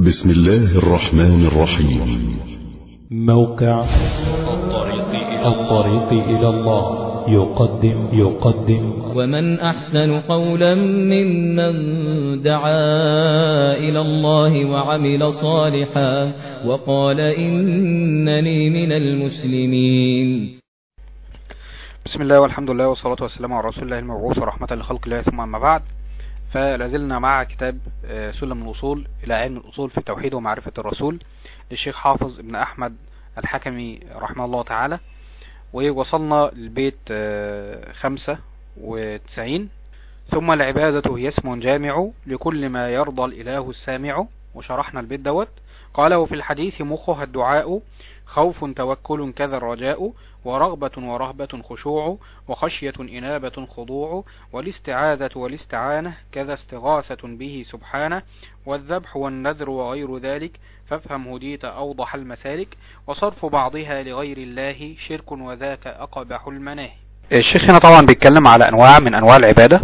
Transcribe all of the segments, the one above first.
بسم الله الرحمن الرحيم موقع الطريق إلى الله يقدم يقدم ومن أحسن قولا ممن دعا إلى الله وعمل صالحا وقال إنني من المسلمين بسم الله والحمد لله والصلاة والسلام على رسول الله المبعوث ورحمة لخلق الله ثم أما بعد فلازلنا مع كتاب سلم الوصول إلى علم الأصول في التوحيد ومعرفة الرسول للشيخ حافظ ابن أحمد الحكمي رحمه الله تعالى ووصلنا للبيت خمسة وتسعين ثم العبادة هي اسم جامع لكل ما يرضى الإله السامع وشرحنا البيت دوت قال وفي الحديث مخها الدعاء خوف توكل كذا الرجاء ورغبة ورهبة خشوع وخشية إنابة خضوع والاستعاذة والاستعانة كذا استغاثة به سبحانه والذبح والنذر وغير ذلك فافهم هديت أوضح المسالك وصرف بعضها لغير الله شرك وذاك أقبح المناهي الشيخ هنا طبعا بيتكلم على أنواع من أنواع العبادة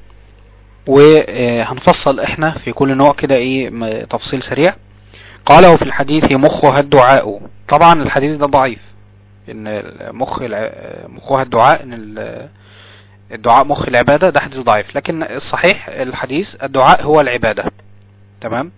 وهنفصل احنا في كل نوع كده ايه تفصيل سريع قاله في الحديث مخها الدعاء طبعا الحديث ده ضعيف ان مخ مخها الدعاء ان الدعاء مخ العبادة ده حديث ضعيف لكن الصحيح الحديث الدعاء هو العبادة تمام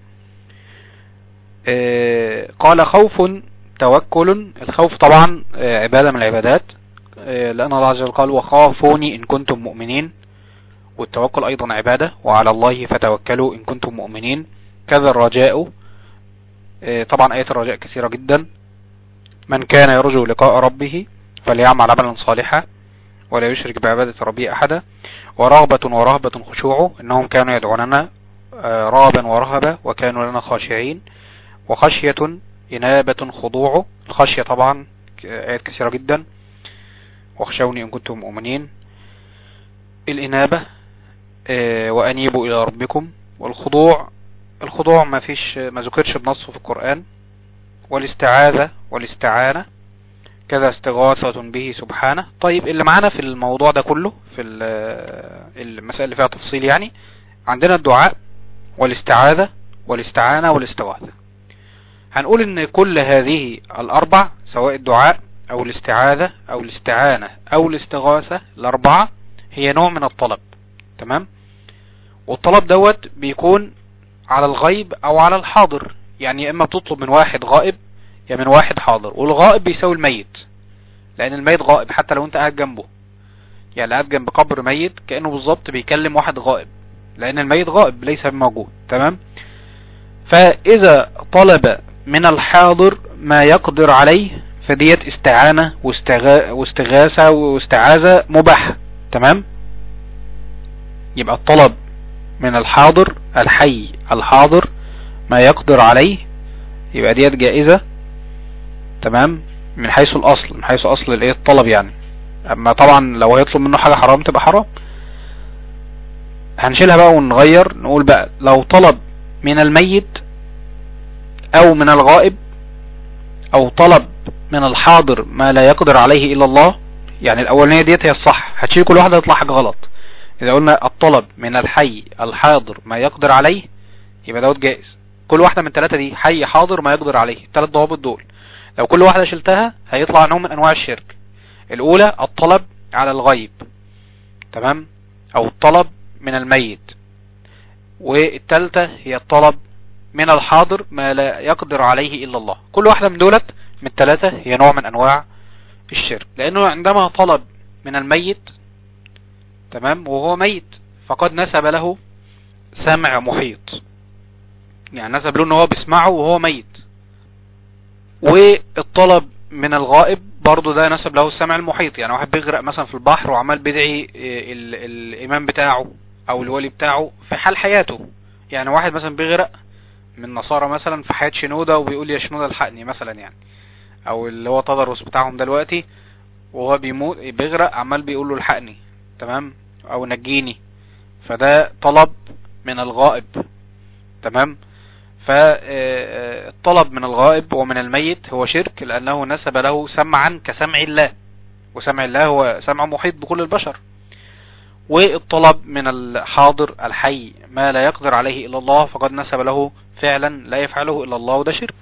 آه قال خوف توكل الخوف طبعا عبادة من العبادات آه لأن الله عز وجل قال وخافوني إن كنتم مؤمنين والتوكل أيضا عبادة وعلى الله فتوكلوا إن كنتم مؤمنين كذا الرجاء آه طبعا آية الرجاء كثيرة جدا من كان يرجو لقاء ربه فليعمل عملا صالحا ولا يشرك بعبادة ربه أحدا ورغبة ورهبة خشوع إنهم كانوا يدعوننا رغبا ورهبا وكانوا لنا خاشعين وخشية إنابة خضوع الخشية طبعا آيات كثيرة جدا واخشوني إن كنتم مؤمنين الإنابة وأنيبوا إلى ربكم والخضوع الخضوع ما فيش ما ذكرش بنصه في القرآن والاستعاذة والاستعانة كذا استغاثة به سبحانه طيب اللي معانا في الموضوع ده كله في المسائل اللي فيها تفصيل يعني عندنا الدعاء والاستعاذة والاستعانة والاستغاثة هنقول ان كل هذه الاربع سواء الدعاء او الاستعاذة او الاستعانة او الاستغاثة الاربعة هي نوع من الطلب تمام والطلب دوت بيكون على الغيب او على الحاضر يعني يا اما بتطلب من واحد غائب يا من واحد حاضر والغائب بيساوي الميت لان الميت غائب حتى لو انت قاعد جنبه يعني قاعد جنب قبر ميت كأنه بالظبط بيكلم واحد غائب لان الميت غائب ليس موجود تمام فاذا طلب من الحاضر ما يقدر عليه فديت استعانة واستغاثة واستعاذة مباحة تمام يبقى الطلب من الحاضر الحي الحاضر ما يقدر عليه يبقى ديت جائزة تمام من حيث الاصل من حيث اصل الايه الطلب يعني اما طبعا لو هيطلب منه حاجة حرام تبقى حرام هنشيلها بقى ونغير نقول بقى لو طلب من الميت او من الغائب او طلب من الحاضر ما لا يقدر عليه الا الله يعني الاولانية ديت هي الصح هتشيل كل واحدة يطلع حاجة غلط اذا قلنا الطلب من الحي الحاضر ما يقدر عليه يبقى دوت جائز كل واحدة من الثلاثة دي حي حاضر ما يقدر عليه الثلاث ضوابط دول لو كل واحدة شلتها هيطلع نوع من انواع الشرك الاولى الطلب على الغيب تمام او الطلب من الميت والثالثة هي الطلب من الحاضر ما لا يقدر عليه الا الله كل واحدة من دولت من الثلاثة هي نوع من انواع الشرك لانه عندما طلب من الميت تمام وهو ميت فقد نسب له سمع محيط يعني نسب له ان هو بيسمعه وهو ميت والطلب من الغائب برضو ده نسب له السمع المحيط يعني واحد بيغرق مثلا في البحر وعمال بيدعي ال الامام بتاعه او الولي بتاعه في حال حياته يعني واحد مثلا بيغرق من نصارى مثلا في حياة شنودة وبيقول يا شنودة الحقني مثلا يعني او اللي هو تدرس بتاعهم دلوقتي وهو بيموت بيغرق عمال بيقول له الحقني تمام او نجيني فده طلب من الغائب تمام فالطلب من الغائب ومن الميت هو شرك لأنه نسب له سمعا كسمع الله وسمع الله هو سمع محيط بكل البشر والطلب من الحاضر الحي ما لا يقدر عليه إلا الله فقد نسب له فعلا لا يفعله إلا الله وده شرك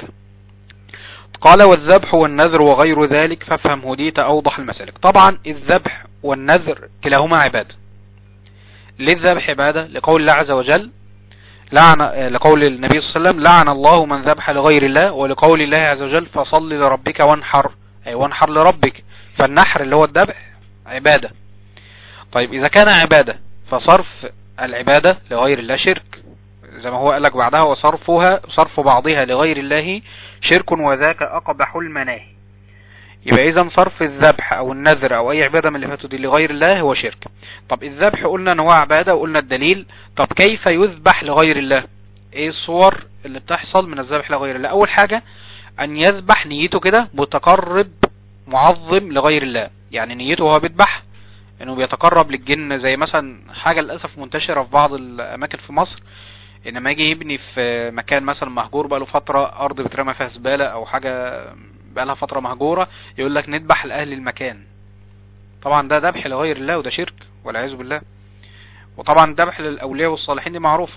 قال والذبح والنذر وغير ذلك فافهم هديت أوضح المسالك طبعا الذبح والنذر كلاهما عبادة ليه الذبح عبادة لقول الله عز وجل لعن لقول النبي صلى الله عليه وسلم لعن الله من ذبح لغير الله ولقول الله عز وجل فصل لربك وانحر أي وانحر لربك فالنحر اللي هو الذبح عبادة طيب إذا كان عبادة فصرف العبادة لغير الله شرك زي ما هو قال لك بعدها وصرفها صرف بعضها لغير الله شرك وذاك أقبح المناهي يبقى إذا صرف الذبح أو النذر أو أي عبادة من اللي فاتوا دي لغير الله هو شرك طب الذبح قلنا ان هو عبادة وقلنا الدليل طب كيف يذبح لغير الله ايه الصور اللي بتحصل من الذبح لغير الله اول حاجة ان يذبح نيته كده متقرب معظم لغير الله يعني نيته هو بيذبح انه بيتقرب للجن زي مثلا حاجة للأسف منتشرة في بعض الاماكن في مصر انما يجي يبني في مكان مثلا مهجور بقاله فترة ارض بترمى فيها زبالة او حاجة بقالها فترة مهجورة يقول لك نذبح لأهل المكان طبعا ده ذبح لغير الله وده شرك والعياذ بالله وطبعا الذبح للأولياء والصالحين دي معروفة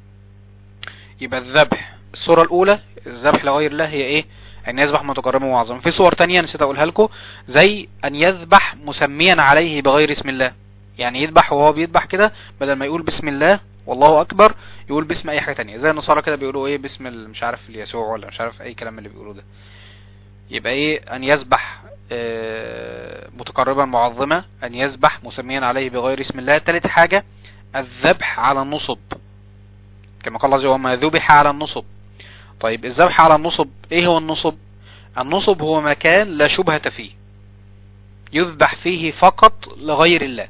يبقى الذبح الصورة الأولى الذبح لغير الله هي ايه ان يذبح متقربا ومعظما في صور تانية نسيت اقولها لكم زي ان يذبح مسميا عليه بغير اسم الله يعني يذبح وهو بيذبح كده بدل ما يقول بسم الله والله اكبر يقول باسم اي حاجة تانية زي النصارى كده بيقولوا ايه باسم مش عارف اليسوع ولا مش عارف اي كلام اللي بيقولوه ده يبقى ايه ان يذبح متقربا معظمة ان يذبح مسميا عليه بغير اسم الله ثالث حاجة الذبح على النصب كما قال الله وما ذبح على النصب طيب الذبح على النصب ايه هو النصب النصب هو مكان لا شبهة فيه يذبح فيه فقط لغير الله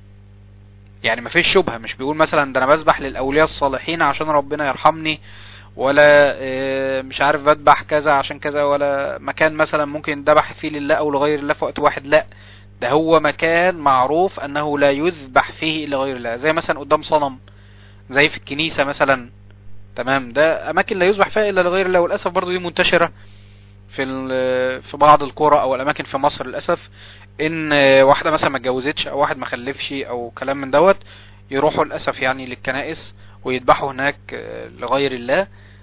يعني ما فيش شبهة مش بيقول مثلا ده انا بذبح للاولياء الصالحين عشان ربنا يرحمني ولا مش عارف بذبح كذا عشان كذا ولا مكان مثلا ممكن ذبح فيه لله او لغير الله في وقت واحد لا ده هو مكان معروف انه لا يذبح فيه الا غير الله زي مثلا قدام صنم زي في الكنيسة مثلا تمام ده اماكن لا يذبح فيها الا لغير الله وللاسف برضو دي منتشرة في في بعض القرى او الاماكن في مصر للاسف ان واحدة مثلا ما اتجوزتش او واحد ما خلفش او كلام من دوت يروحوا للاسف يعني للكنائس ويذبحوا هناك لغير الله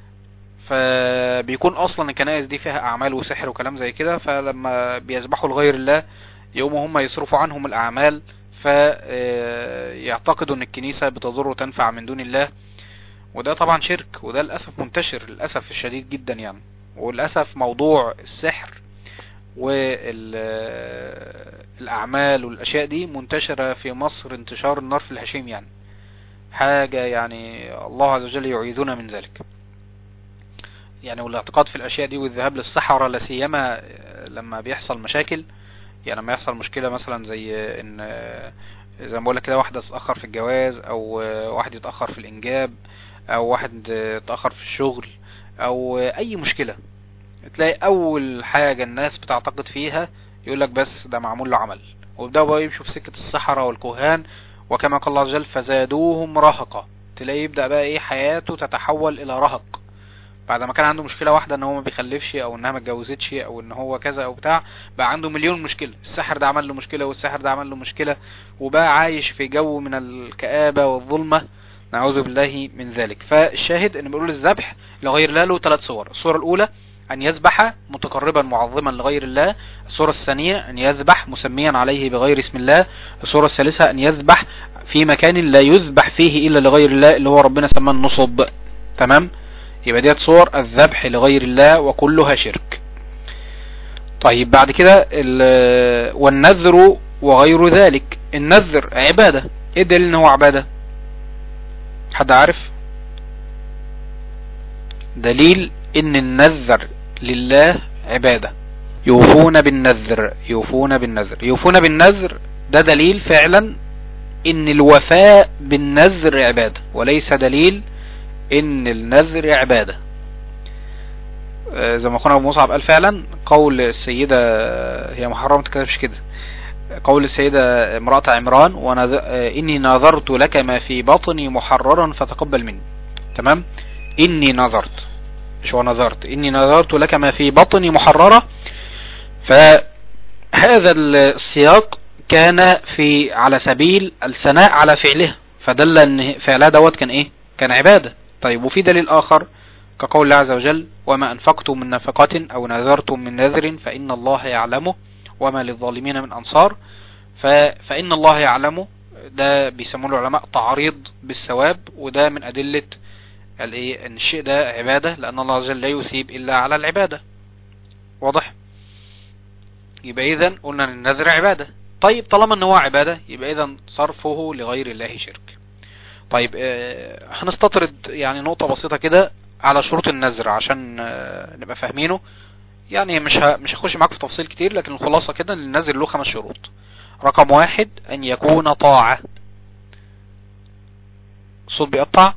فبيكون اصلا الكنائس دي فيها اعمال وسحر وكلام زي كده فلما بيذبحوا لغير الله يقوموا هم يصرفوا عنهم الاعمال فيعتقدوا ان الكنيسة بتضر وتنفع من دون الله وده طبعا شرك وده للأسف منتشر للأسف الشديد جدا يعني وللأسف موضوع السحر والأعمال والأشياء دي منتشرة في مصر انتشار النار في الهشيم يعني حاجة يعني الله عز وجل يعيذنا من ذلك يعني والاعتقاد في الأشياء دي والذهاب للصحراء لا سيما لما بيحصل مشاكل يعني لما يحصل مشكلة مثلا زي ان زي ما بقول لك كده واحدة تتأخر في الجواز او واحد يتأخر في الانجاب او واحد يتأخر في الشغل او اي مشكلة تلاقي اول حاجة الناس بتعتقد فيها يقول لك بس ده معمول له عمل ويبدأوا بقى يمشوا في سكة الصحراء والكهان وكما قال الله عز وجل فزادوهم رهقا تلاقيه يبدأ بقى ايه حياته تتحول الى رهق بعد ما كان عنده مشكلة واحدة ان هو ما بيخلفش او انها ما اتجوزتش او ان هو كذا او بتاع بقى عنده مليون مشكلة السحر ده عمل له مشكلة والسحر ده عمل له مشكلة وبقى عايش في جو من الكآبة والظلمة نعوذ بالله من ذلك فالشاهد ان بيقول الذبح لغير الله له ثلاث صور الصورة الاولى ان يذبح متقربا معظما لغير الله الصورة الثانية ان يذبح مسميا عليه بغير اسم الله الصورة الثالثة ان يذبح في مكان لا يذبح فيه الا لغير الله اللي هو ربنا سماه النصب تمام يبقى ديت صور الذبح لغير الله وكلها شرك طيب بعد كده والنذر وغير ذلك النذر عبادة ايه الدليل ان هو عبادة حد عارف دليل ان النذر لله عبادة يوفون بالنذر يوفون بالنذر يوفون بالنذر ده دليل فعلا ان الوفاء بالنذر عبادة وليس دليل ان النذر عبادة زي ما اخونا ابو مصعب قال فعلا قول السيدة هي محرمة تكتبش كده قول السيدة امرأة عمران ونذ... اني نظرت لك ما في بطني محررا فتقبل مني تمام اني نظرت مش هو نظرت اني نظرت لك ما في بطني محررة فهذا السياق كان في على سبيل الثناء على فعله فدل ان فعلها دوت كان ايه كان عبادة طيب وفي دليل اخر كقول الله عز وجل وما أنفقتم من نفقة أو نذرتم من نذر فإن الله يعلمه وما للظالمين من أنصار ف... فإن الله يعلمه ده بيسموه العلماء تعريض بالثواب وده من أدلة الايه ان الشيء ده عبادة لأن الله عز وجل لا يثيب إلا على العبادة واضح يبقى إذا قلنا ان النذر عبادة طيب طالما ان هو عبادة يبقى إذا صرفه لغير الله شرك طيب آه، هنستطرد يعني نقطة بسيطة كده على شروط النذر عشان آه، نبقى فاهمينه يعني مش ه- مش هخش معاك في تفاصيل كتير لكن الخلاصة كده ان النذر له خمس شروط رقم واحد ان يكون طاعة الصوت بيقطع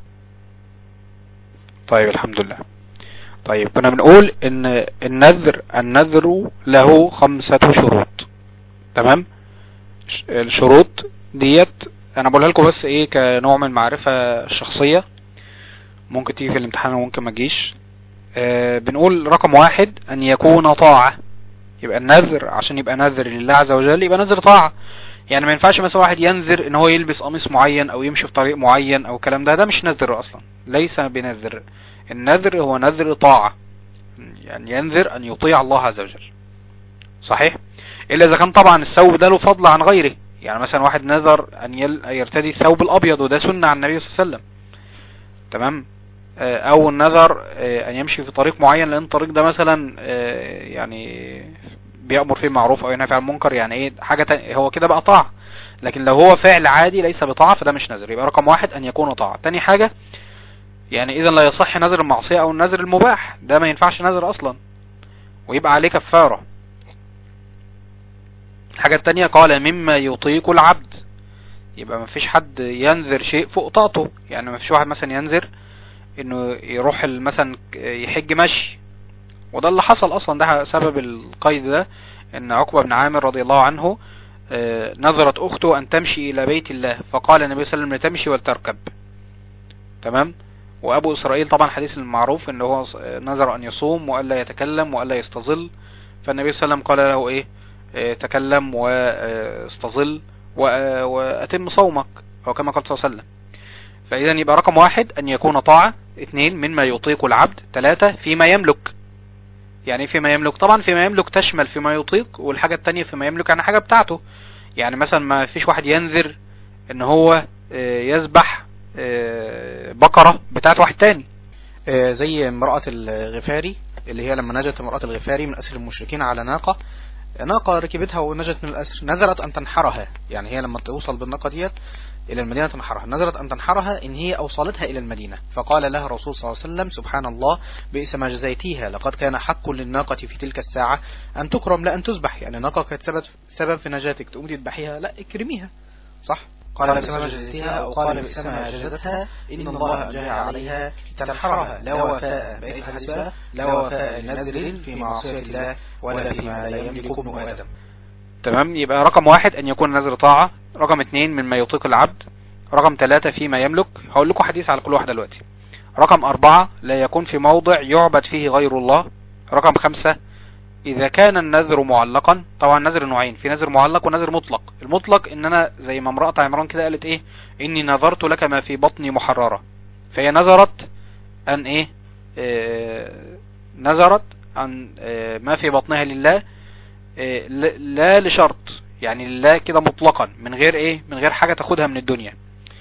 طيب الحمد لله طيب كنا بنقول ان النذر النذر له خمسة شروط تمام ش- الشروط ديت انا بقولها لكم بس ايه كنوع من المعرفة الشخصية ممكن تيجي في الامتحان وممكن ما تجيش آه بنقول رقم واحد ان يكون طاعة يبقى النذر عشان يبقى نذر لله عز وجل يبقى نذر طاعة يعني ما ينفعش مثلا واحد ينذر ان هو يلبس قميص معين او يمشي في طريق معين او الكلام ده ده مش نذر اصلا ليس بنذر النذر هو نذر طاعة يعني ينذر ان يطيع الله عز وجل صحيح الا اذا كان طبعا الثوب ده له فضل عن غيره يعني مثلا واحد نذر ان يل- يرتدي الثوب الابيض وده سنة عن النبي صلى الله عليه وسلم تمام آه، او النذر آه، ان يمشي في طريق معين لان الطريق ده مثلا آه، يعني بيأمر فيه معروف او ينهى عن المنكر يعني ايه حاجة تانية هو كده بقى طاعة لكن لو هو فعل عادي ليس بطاعة فده مش نذر يبقى رقم واحد ان يكون طاعة تاني حاجة يعني اذا لا يصح نذر المعصية او النذر المباح ده ما ينفعش نذر اصلا ويبقى عليه كفارة الحاجة التانية قال مما يطيق العبد يبقى ما فيش حد ينذر شيء فوق طاقته يعني ما فيش واحد مثلا ينذر انه يروح ال- مثلا يحج مشي وده اللي حصل اصلا ده سبب القيد ده ان عقبة بن عامر رضي الله عنه آه، نظرت اخته ان تمشي الى بيت الله فقال النبي صلى الله عليه وسلم لتمشي ولتركب تمام وابو اسرائيل طبعا حديث المعروف ان هو نذر ان يصوم والا يتكلم والا يستظل فالنبي صلى الله عليه وسلم قال له ايه آه، تكلم واستظل و- واتم صومك او كما قال صلى الله عليه وسلم فاذا يبقى رقم واحد ان يكون طاعة اثنين مما يطيق العبد ثلاثة فيما يملك يعني إيه فيما يملك طبعا فيما يملك تشمل فيما يطيق والحاجة التانية فيما يملك يعني حاجة بتاعته يعني مثلا ما فيش واحد ينذر ان هو آه، يذبح آه، بقرة بتاعت واحد تاني آه، زي امرأة الغفاري اللي هي لما نجت امرأة الغفاري من أسر المشركين على ناقة ناقة ركبتها ونجت من الأسر نذرت أن تنحرها يعني هي لما توصل بالناقة ديت إلى المدينة تنحرها نذرت أن تنحرها إن هي أوصلتها إلى المدينة فقال لها الرسول صلى الله عليه وسلم سبحان الله بئس ما جزيتيها لقد كان حق للناقة في تلك الساعة أن تكرم لا أن تذبح يعني الناقة كانت سبب, سبب في نجاتك تقوم تذبحيها لا اكرميها صح قال بئس ما جزيتها أو قال بئس ما جزتها إن الله أنجاها عليها تنحرها لا وفاء بقيت الحديث بقى لا وفاء نذر في معصية الله ولا فيما لا يملك ابن آدم تمام يبقى رقم واحد ان يكون نذر طاعة رقم اتنين مما يطيق العبد رقم ثلاثة فيما يملك هقول لكم حديث على كل واحدة دلوقتي رقم أربعة لا يكون في موضع يعبد فيه غير الله رقم خمسة إذا كان النذر معلقا طبعا نذر نوعين في نذر معلق ونذر مطلق المطلق إن أنا زي ما امرأة عمران كده قالت إيه إني نذرت لك ما في بطني محررة فهي نذرت أن إيه آه نذرت أن آه ما في بطنها لله آه ل- لا لشرط يعني لله كده مطلقا من غير إيه من غير حاجة تاخدها من الدنيا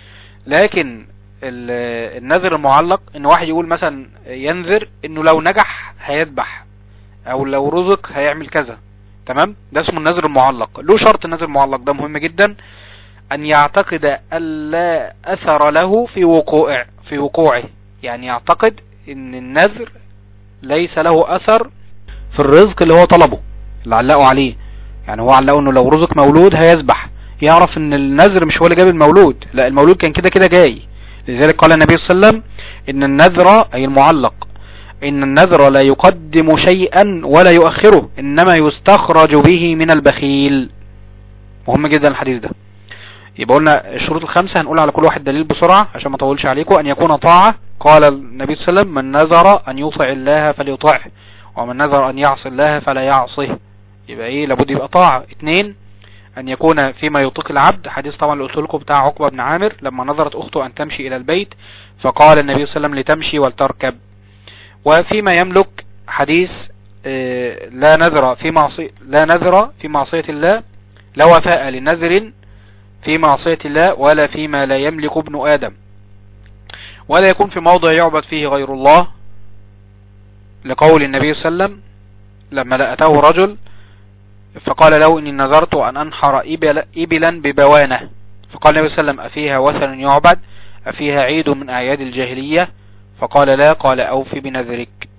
لكن ال- النذر المعلق ان واحد يقول مثلا ينذر انه لو نجح هيذبح او لو رزق هيعمل كذا تمام ده اسمه النذر المعلق له شرط النذر المعلق ده مهم جدا ان يعتقد الا اثر له في وقوع في وقوعه يعني يعتقد ان النذر ليس له اثر في الرزق اللي هو طلبه اللي علقه عليه يعني هو علقه انه لو رزق مولود هيذبح يعرف ان النذر مش هو اللي جاب المولود لا المولود كان كده كده جاي لذلك قال النبي صلى الله عليه وسلم ان النذر اي المعلق ان النذر لا يقدم شيئا ولا يؤخره انما يستخرج به من البخيل مهم جدا الحديث ده يبقى قلنا الشروط الخمسة هنقول على كل واحد دليل بسرعة عشان ما اطولش عليكم ان يكون طاعة قال النبي صلى الله عليه وسلم من نذر ان يطع الله فليطعه ومن نذر ان يعصي الله فلا يعصه يبقى ايه لابد يبقى طاعة اتنين ان يكون فيما يطيق العبد حديث طبعا اللي قلت لكم بتاع عقبة بن عامر لما نظرت اخته ان تمشي الى البيت فقال النبي صلى الله عليه وسلم لتمشي ولتركب وفيما يملك حديث آه، لا نذر في معصية لا نذر في معصية الله لا وفاء لنذر في معصية الله ولا فيما لا يملك ابن آدم ولا يكون في موضع يعبد فيه غير الله لقول النبي صلى الله عليه وسلم لما لأته رجل فقال له إني نذرت أن أنحر إبل إبلا ببوانة فقال النبي صلى الله عليه وسلم أفيها وثن يعبد أفيها عيد من أعياد الجاهلية فقال لا قال أوفي بنذرك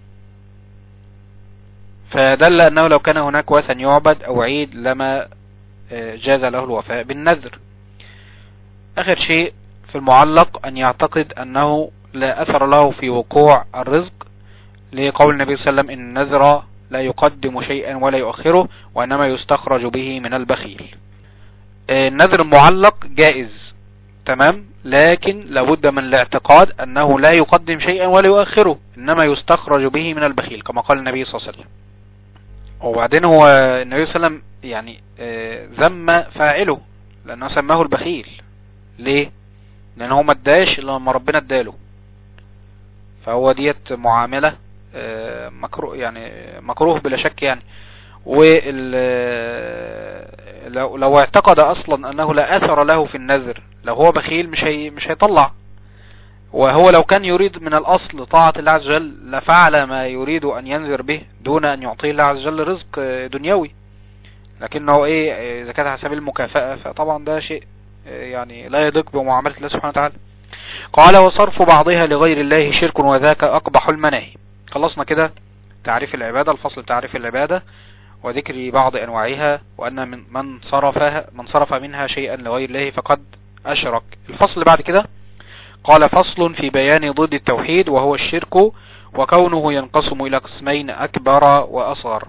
فدل أنه لو كان هناك وثن يعبد أو عيد لما آه، جاز له الوفاء بالنذر آخر شيء في المعلق أن يعتقد أنه لا أثر له في وقوع الرزق لقول النبي صلى الله عليه وسلم إن النذر لا يقدم شيئا ولا يؤخره وإنما يستخرج به من البخيل آه، النذر المعلق جائز تمام لكن لابد من الاعتقاد أنه لا يقدم شيئا ولا يؤخره إنما يستخرج به من البخيل كما قال النبي صلى الله عليه وسلم وبعدين هو النبي صلى الله عليه وسلم يعني آه، ذم فاعله لأنه سماه البخيل ليه لأنه هو ما اداش إلا لما ربنا اداله فهو ديت معاملة آه، مكروه يعني مكروه بلا شك يعني وال لو لو اعتقد اصلا انه لا اثر له في النذر لو هو بخيل مش هي مش هيطلع وهو لو كان يريد من الاصل طاعة الله عز وجل لفعل ما يريد ان ينذر به دون ان يعطيه الله عز وجل رزق دنيوي لكنه ايه اذا كانت على سبيل المكافأة فطبعا ده شيء يعني لا يضيق بمعاملة الله سبحانه وتعالى قال وصرف بعضها لغير الله شرك وذاك اقبح المناهي خلصنا كده تعريف العبادة الفصل تعريف العبادة وذكر بعض أنواعها وأن من من صرفها من صرف منها شيئا لغير الله فقد أشرك الفصل بعد كده قال فصل في بيان ضد التوحيد وهو الشرك وكونه ينقسم إلى قسمين أكبر وأصغر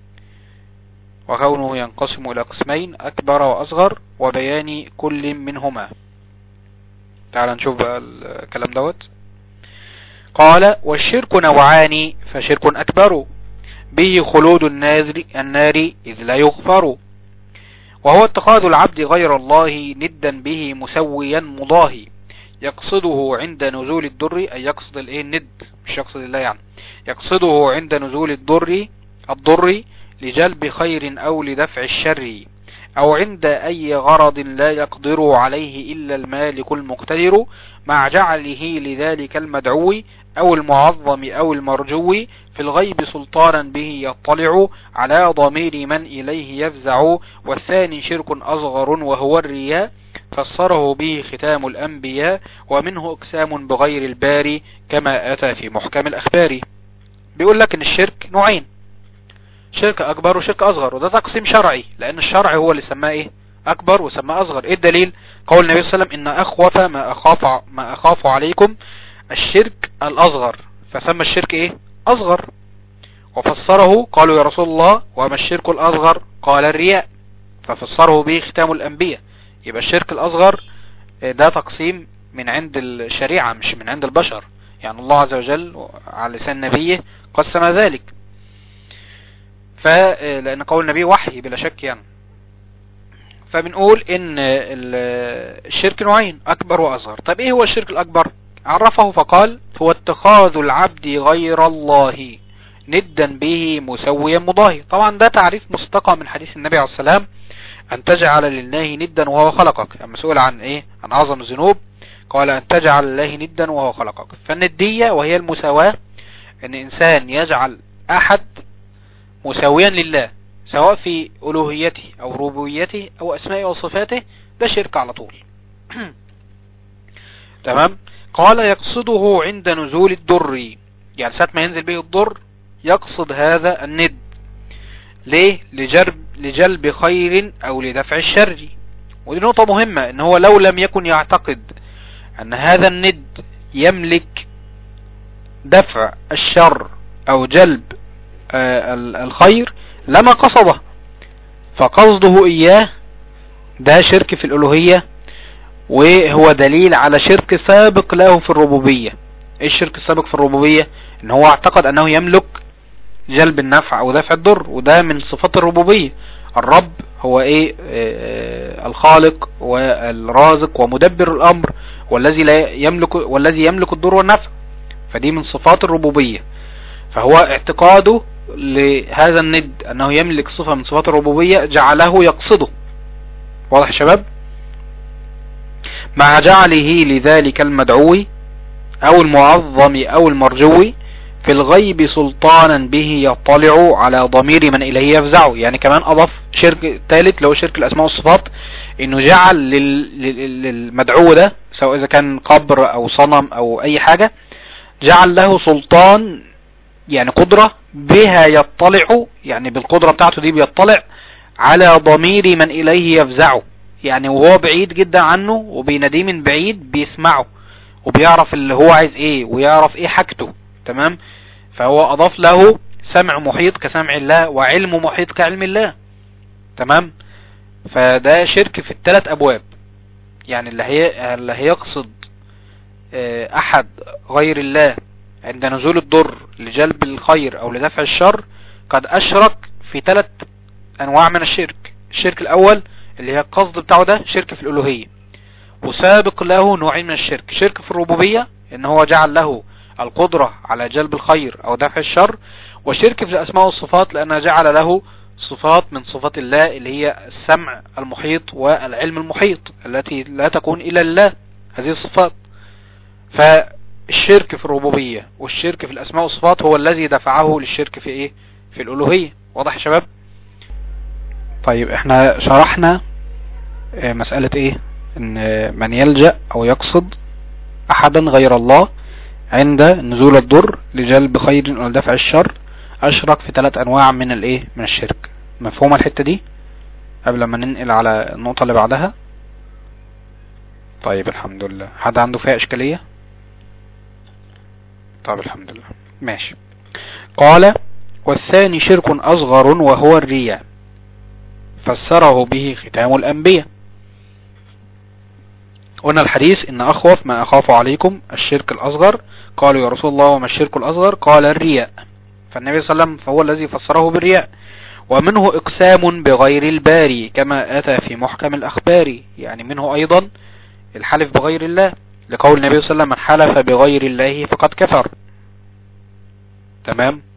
وكونه ينقسم إلى قسمين أكبر وأصغر وبيان كل منهما تعال نشوف بقى الكلام دوت قال والشرك نوعان فشرك أكبر به خلود النار, النار إذ لا يغفر وهو اتخاذ العبد غير الله ندا به مسويا مضاهي يقصده عند نزول الضر أي يقصد الايه الند مش يقصد الله يعني يقصده عند نزول الضر الضر لجلب خير أو لدفع الشر أو عند أي غرض لا يقدر عليه إلا المالك المقتدر مع جعله لذلك المدعو أو المعظم أو المرجو في الغيب سلطانا به يطلع على ضمير من إليه يفزع والثاني شرك أصغر وهو الرياء فسره به ختام الأنبياء ومنه اقسام بغير الباري كما أتى في محكم الأخبار بيقول لك ان الشرك نوعين شرك أكبر وشرك أصغر وده تقسيم شرعي لأن الشرع هو اللي سماه إيه أكبر وسماه أصغر إيه الدليل قول النبي صلى الله عليه وسلم إن أخوف ما أخاف, ما أخاف عليكم الشرك الأصغر فسمى الشرك إيه أصغر وفسره قالوا يا رسول الله وما الشرك الأصغر قال الرياء ففسره به ختام الأنبياء يبقى الشرك الأصغر ده تقسيم من عند الشريعة مش من عند البشر يعني الله عز وجل على لسان نبيه قسم ذلك فلأن قول النبي وحي بلا شك يعني فبنقول ان الشرك نوعين اكبر واصغر طب ايه هو الشرك الاكبر عرفه فقال هو اتخاذ العبد غير الله ندا به مسويا مضاهي طبعا ده تعريف مستقى من حديث النبي عليه السلام ان تجعل لله ندا وهو خلقك اما سئل عن ايه عن اعظم الذنوب قال ان تجعل لله ندا وهو خلقك فالندية وهي المساواة ان انسان يجعل احد مساويا لله سواء في ألوهيته أو ربوبيته أو أسمائه وصفاته ده شرك على طول تمام قال يقصده عند نزول الضر يعني ساعة ما ينزل به الضر يقصد هذا الند ليه لجرب لجلب خير أو لدفع الشر ودي نقطة مهمة ان هو لو لم يكن يعتقد ان هذا الند يملك دفع الشر او جلب الخير لما قصده فقصده إياه ده شرك في الألوهية وهو دليل على شرك سابق له في الربوبية ايه الشرك السابق في الربوبية ان هو اعتقد انه يملك جلب النفع او دفع الضر وده من صفات الربوبية الرب هو ايه آه الخالق والرازق ومدبر الامر والذي لا يملك والذي يملك الضر والنفع فدي من صفات الربوبية فهو اعتقاده لهذا الند انه يملك صفة من صفات الربوبية جعله يقصده واضح يا شباب مع جعله لذلك المدعو او المعظم او المرجو في الغيب سلطانا به يطلع على ضمير من اليه يفزعه يعني كمان اضاف شرك ثالث لو شرك الاسماء والصفات انه جعل لل- لل- للمدعو ده سواء اذا كان قبر او صنم او اي حاجة جعل له سلطان يعني قدرة بها يطلع يعني بالقدرة بتاعته دي بيطلع على ضمير من اليه يفزعه يعني وهو بعيد جدا عنه وبيناديه من بعيد بيسمعه وبيعرف اللي هو عايز ايه ويعرف ايه حاجته تمام فهو اضاف له سمع محيط كسمع الله وعلم محيط كعلم الله تمام فده شرك في الثلاث ابواب يعني اللي هي اللي هيقصد آه، احد غير الله عند نزول الضر لجلب الخير او لدفع الشر قد اشرك في ثلاث انواع من الشرك الشرك الاول اللي هي القصد بتاعه ده شرك في الالوهية وسابق له نوعين من الشرك شرك في الربوبية ان هو جعل له القدرة على جلب الخير او دفع الشر وشرك في الاسماء والصفات لانه جعل له صفات من صفات الله اللي هي السمع المحيط والعلم المحيط التي لا تكون الا لله هذه الصفات فالشرك في الربوبية والشرك في الاسماء والصفات هو الذي دفعه للشرك في ايه في الالوهية واضح يا شباب طيب احنا شرحنا آه، مسألة ايه ان آه، من يلجأ او يقصد احدا غير الله عند نزول الضر لجلب خير او دفع الشر اشرك في ثلاث انواع من الايه من الشرك مفهومة الحتة دي قبل ما ننقل على النقطة اللي بعدها طيب الحمد لله حد عنده فيها اشكالية طيب الحمد لله ماشي قال والثاني شرك اصغر وهو الرياء فسره به ختام الأنبياء قلنا الحديث إن أخوف ما أخاف عليكم الشرك الأصغر قالوا يا رسول الله وما الشرك الأصغر قال الرياء فالنبي صلى الله عليه وسلم فهو الذي فسره بالرياء ومنه إقسام بغير الباري كما أتى في محكم الأخبار يعني منه أيضا الحلف بغير الله لقول النبي صلى الله عليه وسلم من حلف بغير الله فقد كفر تمام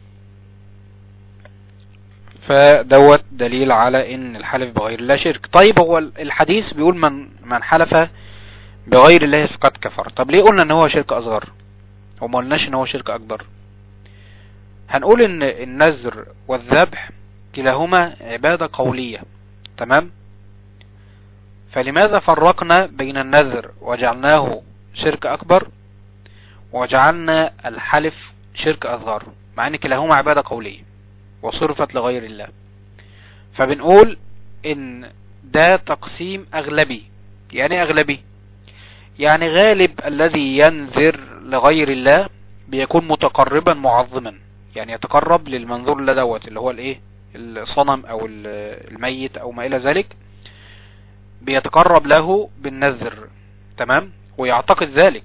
فدوت دليل على ان الحلف بغير الله شرك طيب هو الحديث بيقول من من حلف بغير الله فقد كفر طب ليه قلنا ان هو شرك اصغر وما قلناش ان هو شرك اكبر هنقول ان النذر والذبح كلاهما عبادة قولية تمام فلماذا فرقنا بين النذر وجعلناه شرك اكبر وجعلنا الحلف شرك اصغر مع ان كلاهما عبادة قولية وصرفت لغير الله فبنقول ان ده تقسيم اغلبي يعني إيه اغلبي يعني غالب الذي ينذر لغير الله بيكون متقربا معظما يعني يتقرب للمنظور الله دوت اللي هو الايه الصنم او ال- الميت او ما الى ذلك بيتقرب له بالنذر تمام ويعتقد ذلك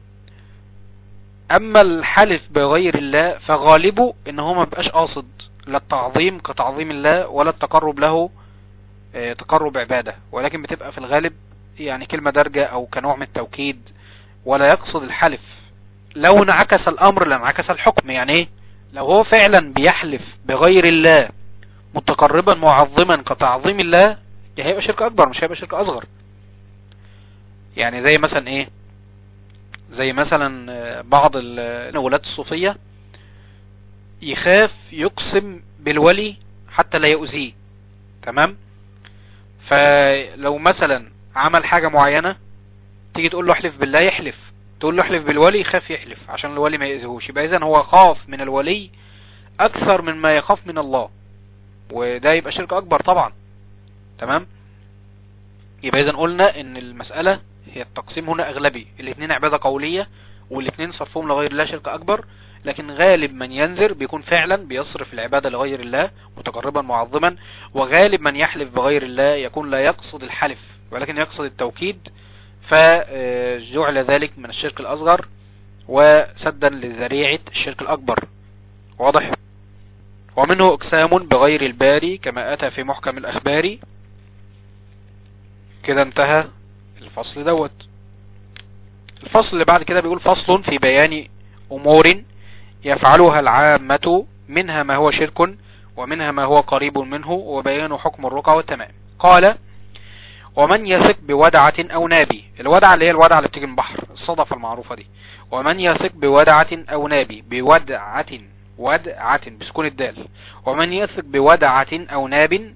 اما الحلف بغير الله فغالبه ان هو ما بقاش قاصد لا التعظيم كتعظيم الله ولا التقرب له آه، تقرب عبادة ولكن بتبقى في الغالب يعني كلمة درجة او كنوع من التوكيد ولا يقصد الحلف لو انعكس الامر لانعكس الحكم يعني ايه لو هو فعلا بيحلف بغير الله متقربا معظما كتعظيم الله يا هيبقى شرك اكبر مش هيبقى شرك اصغر يعني زي مثلا ايه زي مثلا آه، بعض ال- ولاة الصوفية يخاف يقسم بالولي حتى لا يؤذيه تمام فلو مثلا عمل حاجة معينة تيجي تقول له احلف بالله يحلف تقول له احلف بالولي يخاف يحلف عشان الولي ما يأذيهوش يبقى اذا هو خاف من الولي اكثر من ما يخاف من الله وده يبقى شرك اكبر طبعا تمام يبقى اذا قلنا ان المسألة هي التقسيم هنا اغلبي الاثنين عبادة قولية والاثنين صرفهم لغير الله شرك اكبر لكن غالب من ينذر بيكون فعلا بيصرف العبادة لغير الله متقربا معظما وغالب من يحلف بغير الله يكون لا يقصد الحلف ولكن يقصد التوكيد فجعل ذلك من الشرك الأصغر وسدا لذريعة الشرك الأكبر واضح ومنه اقسام بغير الباري كما أتى في محكم الأخبار كده انتهى الفصل دوت الفصل اللي بعد كده بيقول فصل في بيان أمور يفعلها العامة منها ما هو شرك ومنها ما هو قريب منه وبيان حكم الرقى والتمام قال ومن يثق بودعة أو نابي الودعة اللي هي الودعة اللي بتيجي من البحر الصدفة المعروفة دي ومن يثق بودعة أو نابي بودعة ودعة بسكون الدال ومن يثق بودعة أو ناب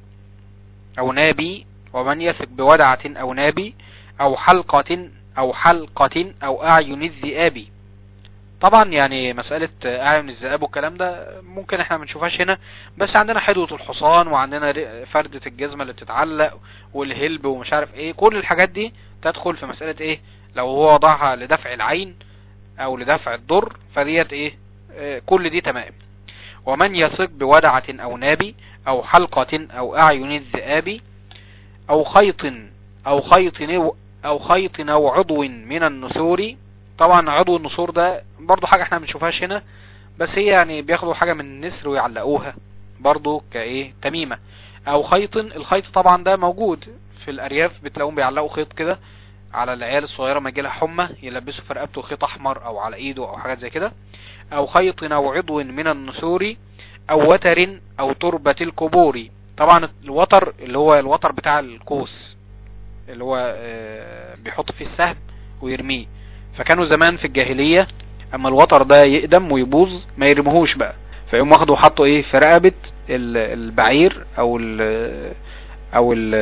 أو نابي ومن يثق بودعة أو نابي أو حلقة أو حلقة أو أعين الذئاب طبعا يعني مسألة أعين الذئاب والكلام ده ممكن احنا ما نشوفهاش هنا بس عندنا حدوة الحصان وعندنا فردة الجزمة اللي بتتعلق والهلب ومش عارف ايه كل الحاجات دي تدخل في مسألة ايه لو هو وضعها لدفع العين او لدفع الضر فديت ايه اه كل دي تمام ومن يثق بودعة او نابي او حلقة او اعين الذئاب او خيط او خيط او خيط او عضو من النسور طبعا عضو النسور ده برضو حاجة احنا ما بنشوفهاش هنا بس هي يعني بياخدوا حاجة من النسر ويعلقوها برضو كايه تميمة او خيط الخيط طبعا ده موجود في الارياف بتلاقوهم بيعلقوا خيط كده على العيال الصغيرة ما يجيلها حمى يلبسوا في رقبته خيط احمر او على ايده او حاجات زي كده او خيط او عضو من النسور او وتر او تربة القبور طبعا الوتر اللي هو الوتر بتاع القوس اللي هو بيحط فيه السهم ويرميه فكانوا زمان في الجاهلية اما الوتر ده يقدم ويبوظ ما يرموهوش بقى فيقوم واخده وحطه ايه في رقبة البعير او ال او ال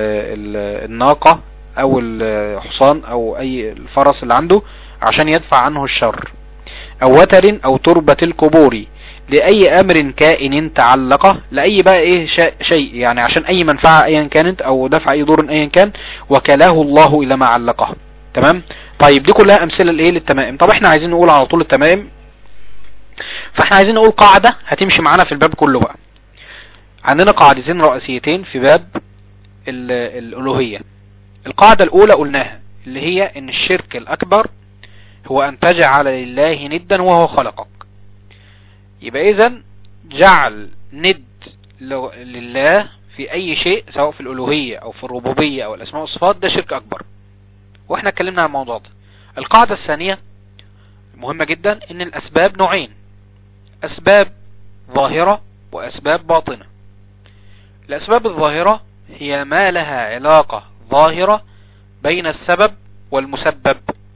الناقة او الحصان او اي الفرس اللي عنده عشان يدفع عنه الشر او وتر او تربة القبور لأي أمر كائن تعلقه لأي بقى إيه شيء يعني عشان أي منفعة أيا كانت أو دفع أي ضر أيا كان وكلاه الله إلى ما علقه تمام طيب دي كلها أمثلة لإيه للتمائم طب إحنا عايزين نقول على طول التمائم فإحنا عايزين نقول قاعدة هتمشي معانا في الباب كله بقى عندنا قاعدتين رئيسيتين في باب الألوهية القاعدة الأولى قلناها اللي هي إن الشرك الأكبر هو أن تجعل لله ندا وهو خلقك يبقى اذا جعل ند لله في اي شيء سواء في الالوهية او في الربوبية او الاسماء والصفات ده شرك اكبر واحنا اتكلمنا عن الموضوع ده القاعدة الثانية مهمة جدا ان الاسباب نوعين اسباب ظاهرة واسباب باطنة الاسباب الظاهرة هي ما لها علاقة ظاهرة بين السبب والمسبب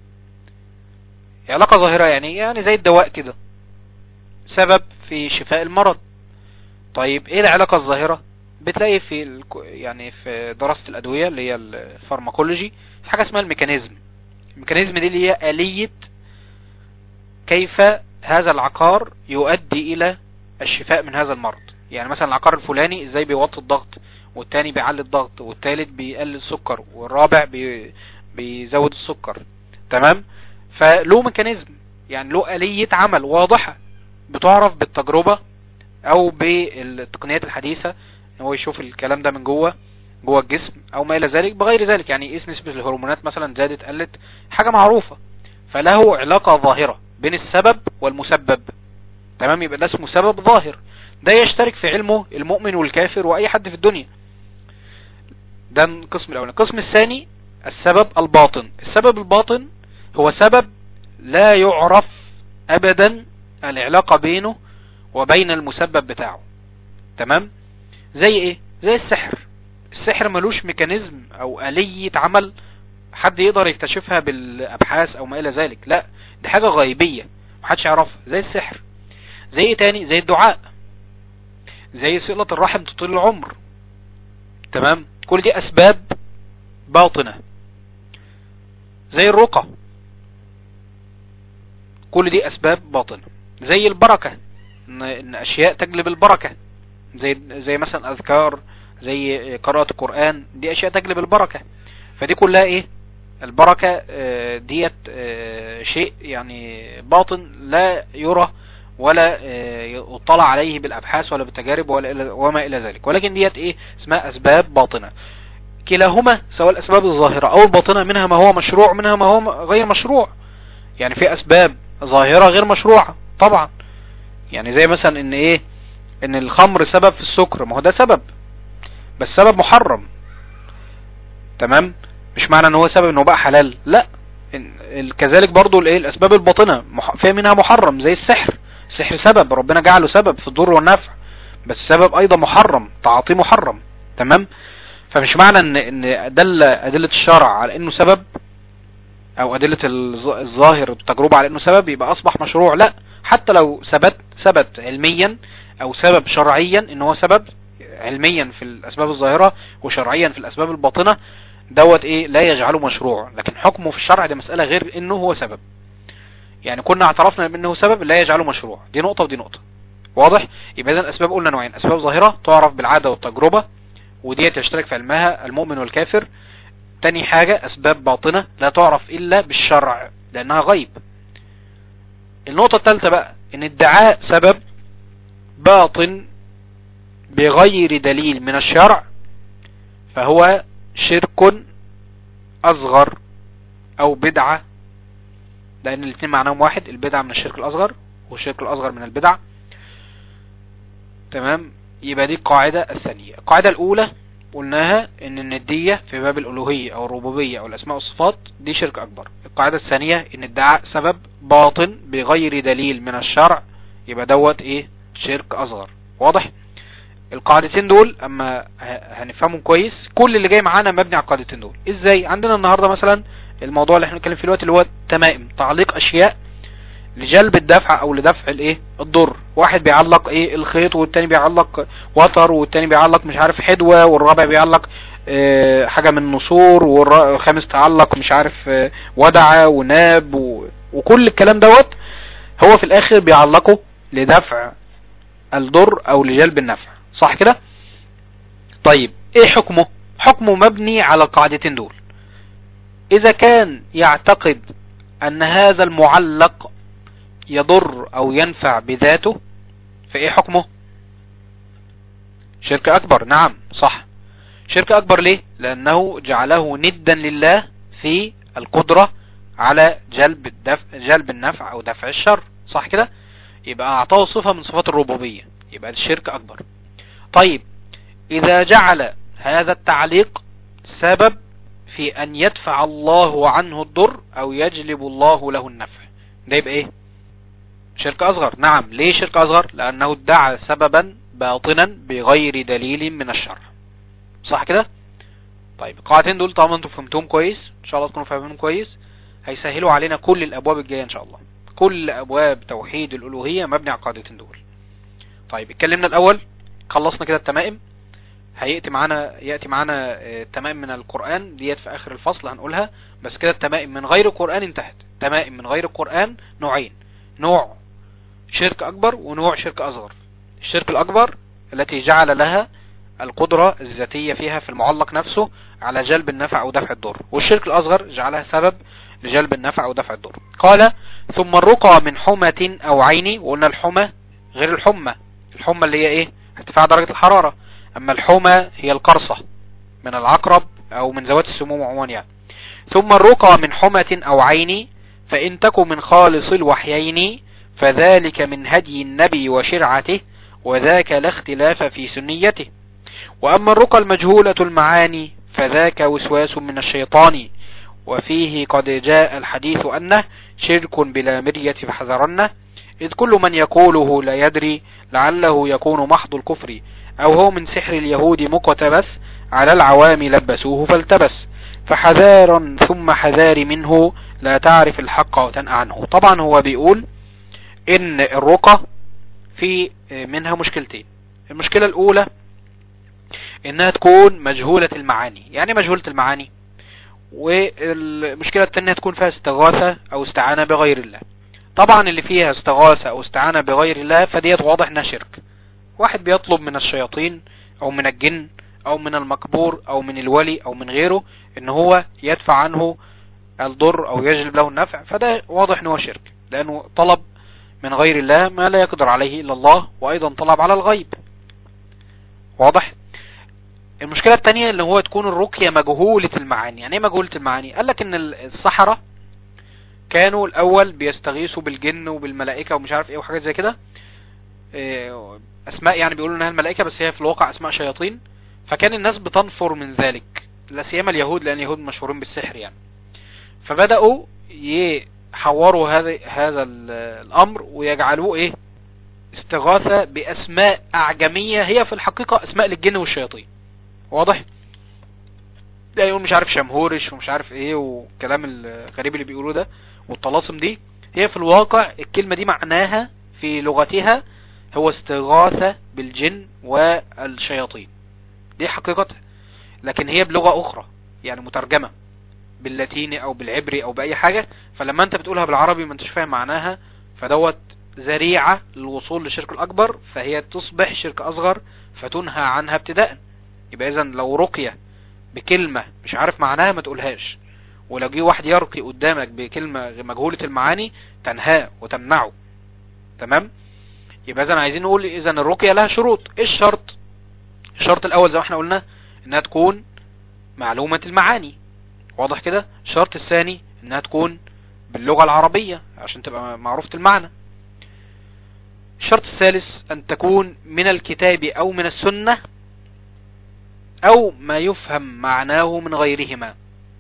علاقة ظاهرة يعني يعني زي الدواء كده سبب في شفاء المرض طيب ايه العلاقة الظاهرة بتلاقي في ال... يعني في دراسة الادوية اللي هي الفارماكولوجي حاجة اسمها الميكانيزم الميكانيزم دي اللي هي آلية كيف هذا العقار يؤدي الى الشفاء من هذا المرض يعني مثلا العقار الفلاني ازاي بيوطي الضغط والتاني بيعلي الضغط والتالت بيقلل السكر والرابع بي... بيزود السكر تمام فله ميكانيزم يعني له آلية عمل واضحة بتعرف بالتجربة او بالتقنيات الحديثة ان هو يشوف الكلام ده من جوه جوه الجسم او ما الى ذلك بغير ذلك يعني يقيس نسبة الهرمونات مثلا زادت قلت حاجة معروفة فله علاقة ظاهرة بين السبب والمسبب تمام يبقى ده اسمه سبب ظاهر ده يشترك في علمه المؤمن والكافر واي حد في الدنيا ده القسم الاول القسم الثاني السبب الباطن السبب الباطن هو سبب لا يعرف ابدا العلاقة بينه وبين المسبب بتاعه تمام زي ايه زي السحر السحر ملوش ميكانيزم او آلية عمل حد يقدر يكتشفها بالابحاث او ما الى ذلك لا دي حاجة غيبية محدش يعرفها زي السحر زي ايه تاني زي الدعاء زي صلة الرحم تطيل العمر تمام كل دي اسباب باطنة زي الرقى كل دي اسباب باطنة زي البركة ان, إن اشياء تجلب البركة زي زي مثلا اذكار زي قراءة القرآن دي اشياء تجلب البركة فدي كلها ايه البركة ديت شيء يعني باطن لا يرى ولا يطلع عليه بالابحاث ولا بالتجارب ولا وما الى ذلك ولكن ديت ايه اسمها اسباب باطنة كلاهما سواء الاسباب الظاهرة او الباطنة منها ما هو مشروع منها ما هو غير مشروع يعني في اسباب ظاهرة غير مشروعة طبعا يعني زي مثلا ان ايه ان الخمر سبب في السكر ما هو ده سبب بس سبب محرم تمام مش معنى ان هو سبب ان هو بقى حلال لا ال- كذلك برضو الايه الاسباب الباطنة مح- فيها منها محرم زي السحر السحر سبب ربنا جعله سبب في الضر والنفع بس سبب ايضا محرم تعاطيه محرم تمام فمش معنى ان ان دل ادلة الشرع على انه سبب او ادلة الظ- الظاهر التجربة على انه سبب يبقى اصبح مشروع لا حتى لو ثبت ثبت علميا او سبب شرعيا ان هو سبب علميا في الاسباب الظاهرة وشرعيا في الاسباب الباطنة دوت ايه لا يجعله مشروع لكن حكمه في الشرع ده مسألة غير انه هو سبب يعني كنا اعترفنا بانه سبب لا يجعله مشروع دي نقطة ودي نقطة واضح يبقى اذا الاسباب قلنا نوعين اسباب ظاهرة تعرف بالعادة والتجربة وديت يشترك في علمها المؤمن والكافر تاني حاجة اسباب باطنة لا تعرف الا بالشرع لانها غيب النقطة الثالثة بقى ان ادعاء سبب باطن بغير دليل من الشرع فهو شرك اصغر او بدعة لان الاثنين معناهم واحد البدعة من الشرك الاصغر والشرك الاصغر من البدع تمام يبقى دي القاعدة الثانية القاعدة الاولى قلناها ان الندية في باب الالوهية او الربوبية او الاسماء والصفات دي شرك اكبر القاعدة الثانية ان ادعاء سبب باطن بغير دليل من الشرع يبقى دوت ايه شرك اصغر واضح القاعدتين دول اما ه- هنفهمهم كويس كل اللي جاي معانا مبني على القاعدتين دول ازاي عندنا النهاردة مثلا الموضوع اللي احنا بنتكلم فيه دلوقتي اللي هو التمائم تعليق اشياء لجلب الدفع او لدفع الايه الضر واحد بيعلق ايه الخيط والتاني بيعلق وتر والتاني بيعلق مش عارف حدوة والرابع بيعلق اه حاجة من نسور والخامس تعلق مش عارف اه ودعة وناب و... وكل الكلام دوت هو في الاخر بيعلقه لدفع الضر او لجلب النفع صح كده طيب ايه حكمه حكمه مبني على القاعدتين دول اذا كان يعتقد ان هذا المعلق يضر او ينفع بذاته فايه حكمه شرك اكبر نعم صح شرك اكبر ليه لانه جعله ندا لله في القدرة على جلب الدفع جلب النفع او دفع الشر صح كده يبقى اعطاه صفة من صفات الربوبية يبقى الشرك اكبر طيب اذا جعل هذا التعليق سبب في ان يدفع الله عنه الضر او يجلب الله له النفع ده يبقى ايه شرك اصغر نعم ليه شرك اصغر لانه ادعى سببا باطنا بغير دليل من الشرع صح كده طيب القاعدتين دول طالما انتم فهمتهم كويس ان شاء الله تكونوا فاهمينهم كويس هيسهلوا علينا كل الابواب الجايه ان شاء الله كل ابواب توحيد الالوهيه مبني على القاعدتين دول طيب اتكلمنا الاول خلصنا كده التمائم هيأتي معانا يأتي معانا آه، التمائم من القرآن ديت في آخر الفصل هنقولها بس كده التمائم من غير القرآن انتهت تمائم من غير القرآن نوعين نوع شرك أكبر ونوع شرك أصغر الشرك الأكبر التي جعل لها القدرة الذاتية فيها في المعلق نفسه على جلب النفع أو دفع الضر والشرك الأصغر جعلها سبب لجلب النفع أو دفع الضر قال ثم الرقى من حمة أو عين وقلنا الحمى غير الحمى الحمى اللي هي ايه ارتفاع درجة الحرارة اما الحمى هي القرصة من العقرب او من ذوات السموم عموما يعني ثم الرقى من حمة او عين فان تكن من خالص الوحيين فذلك من هدي النبي وشرعته وذاك لا اختلاف في سنيته واما الرقى المجهولة المعاني فذاك وسواس من الشيطان وفيه قد جاء الحديث أنه شرك بلا مرية فحذرنه إذ كل من يقوله لا يدري لعله يكون محض الكفر أو هو من سحر اليهود مقتبس على العوام لبسوه فالتبس فحذارا ثم حذار منه لا تعرف الحق وتنأ عنه طبعا هو بيقول إن الرقى في منها مشكلتين المشكلة الأولى إنها تكون مجهولة المعاني يعني مجهولة المعاني والمشكلة التانية تكون فيها استغاثة أو استعانة بغير الله طبعا اللي فيها استغاثة او استعانة بغير الله فديت واضح انها شرك واحد بيطلب من الشياطين او من الجن او من المقبور او من الولي او من غيره ان هو يدفع عنه الضر او يجلب له النفع فده واضح انه شرك لانه طلب من غير الله ما لا يقدر عليه الا الله وايضا طلب على الغيب واضح المشكلة التانية اللي هو تكون الرقية مجهولة المعاني يعني ايه مجهولة المعاني قال لك ان الصحراء كانوا الاول بيستغيثوا بالجن وبالملائكة ومش عارف ايه وحاجات زي كده اسماء يعني بيقولوا انها الملائكة بس هي في الواقع اسماء شياطين فكان الناس بتنفر من ذلك لا سيما اليهود لان اليهود مشهورين بالسحر يعني فبدأوا يحوروا هذا هذا ال- الامر ويجعلوه ايه استغاثة باسماء اعجمية هي في الحقيقة اسماء للجن والشياطين واضح ده يقول مش عارف شمهورش ومش عارف ايه والكلام الغريب اللي بيقولوه ده والطلاسم دي هي في الواقع الكلمة دي معناها في لغتها هو استغاثة بالجن والشياطين دي حقيقتها لكن هي بلغة اخرى يعني مترجمة باللاتيني او بالعبري او باي حاجة فلما انت بتقولها بالعربي ما انتش فاهم معناها فدوت ذريعة للوصول للشرك الاكبر فهي تصبح شرك اصغر فتنهى عنها ابتداء يبقى اذا لو رقية بكلمة مش عارف معناها ما تقولهاش ولو جه واحد يرقي قدامك بكلمة مجهولة المعاني تنهاه وتمنعه تمام يبقى اذا عايزين نقول اذا الرقية لها شروط ايه الشرط الشرط الاول زي ما احنا قلنا انها تكون معلومة المعاني واضح كده الشرط الثاني انها تكون باللغة العربية عشان تبقى معروفة المعنى الشرط الثالث ان تكون من الكتاب او من السنة او ما يفهم معناه من غيرهما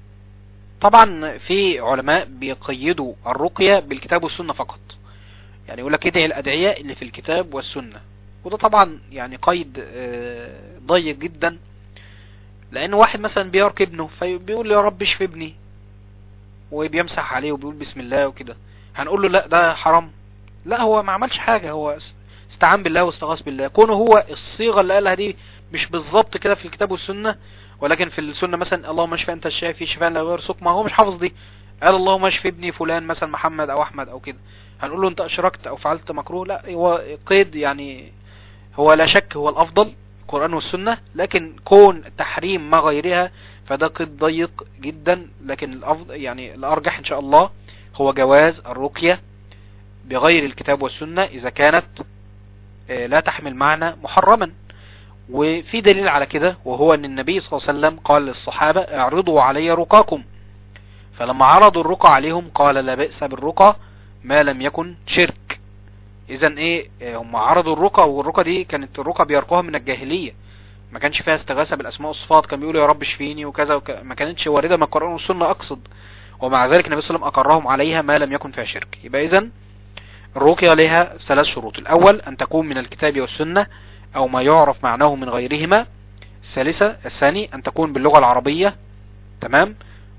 طبعا في علماء بيقيدوا الرقية بالكتاب والسنة فقط يعني يقول لك ادعي الادعية اللي في الكتاب والسنة وده طبعا يعني قيد آه، ضيق جدا لان واحد مثلا بيرقي ابنه فبيقول يا رب اشف ابني وبيمسح عليه وبيقول بسم الله وكده هنقول له لا ده حرام لا هو ما عملش حاجة هو استعان بالله واستغاث بالله كونه هو الصيغة اللي قالها دي مش بالظبط كده في الكتاب والسنة ولكن في السنة مثلا اللهم اشف انت الشافي شفاء لا يرزق ما هو مش حافظ دي قال اللهم اشف ابني فلان مثلا محمد او احمد او كده هنقول له انت اشركت او فعلت مكروه لا هو قيد يعني هو لا شك هو الافضل القرآن والسنة لكن كون تحريم ما غيرها فده قيد ضيق جدا لكن الافضل يعني الارجح ان شاء الله هو جواز الرقية بغير الكتاب والسنة اذا كانت آه، لا تحمل معنى محرما وفي دليل على كده وهو ان النبي صلى الله عليه وسلم قال للصحابة اعرضوا علي رقاكم فلما عرضوا الرقى عليهم قال لا بئس بالرقى ما لم يكن شرك اذا ايه آه، هم عرضوا الرقى والرقى دي كانت الرقى بيرقوها من الجاهلية ما كانش فيها استغاثة بالاسماء والصفات كان بيقولوا يا رب اشفيني وكذا وك... ما كانتش واردة من القرآن والسنة اقصد ومع ذلك النبي صلى الله عليه وسلم اقرهم عليها ما لم يكن فيها شرك يبقى اذا الرقية لها ثلاث شروط الاول ان تكون من الكتاب والسنة او ما يعرف معناه من غيرهما الثالثة الثاني ان تكون باللغة العربية تمام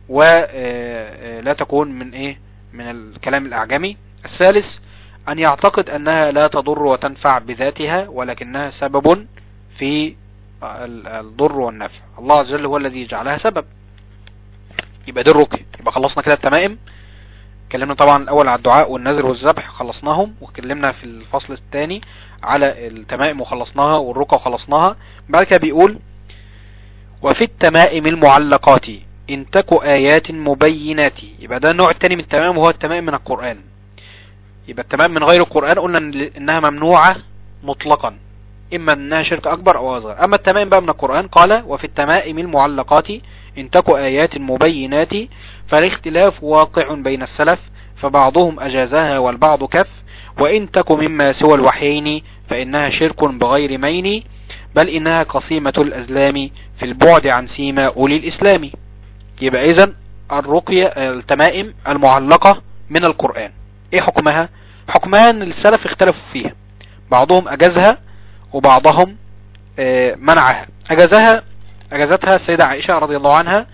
ولا تكون من ايه من الكلام الاعجمي الثالث ان يعتقد انها لا تضر وتنفع بذاتها ولكنها سبب في ال- الضر والنفع الله عز وجل هو الذي جعلها سبب يبقى دي الرقية يبقى خلصنا كده التمائم اتكلمنا طبعا الاول على الدعاء والنذر والذبح خلصناهم واتكلمنا في الفصل الثاني على التمائم وخلصناها والرقى وخلصناها بعد كده بيقول وفي التمائم المعلقات ان تك ايات مبينات يبقى ده النوع الثاني من التمائم وهو التمائم من القرآن يبقى التمائم من غير القرآن قلنا إن- انها ممنوعة مطلقا اما انها شرك اكبر او اصغر اما التمائم بقى من القرآن قال وفي التمائم المعلقات ان تك ايات مبينات فالاختلاف واقع بين السلف فبعضهم اجازها والبعض كف وان تك مما سوى الوحيين فانها شرك بغير مين بل انها قصيمة الازلام في البعد عن سيما اولي الاسلام يبقى اذا الرقية التمائم المعلقة من القرآن ايه حكمها حكمها ان السلف اختلفوا فيها بعضهم اجازها وبعضهم آه، منعها اجازها اجازتها السيدة عائشة رضي الله عنها